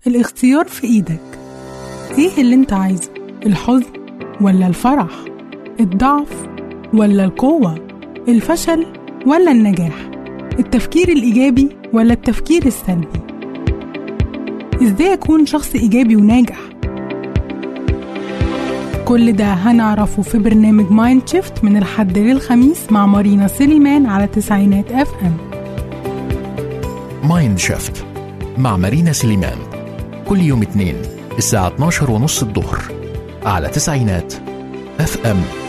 الاختيار في إيدك إيه اللي أنت عايزه؟ الحزن ولا الفرح؟ الضعف ولا القوة؟ الفشل ولا النجاح؟ التفكير الإيجابي ولا التفكير السلبي؟ إزاي أكون شخص إيجابي وناجح؟ كل ده هنعرفه في برنامج مايند شيفت من الحد للخميس مع مارينا سليمان على تسعينات اف ام مايند شيفت مع مارينا سليمان كل يوم اثنين الساعة 12 ونص الظهر على تسعينات اف ام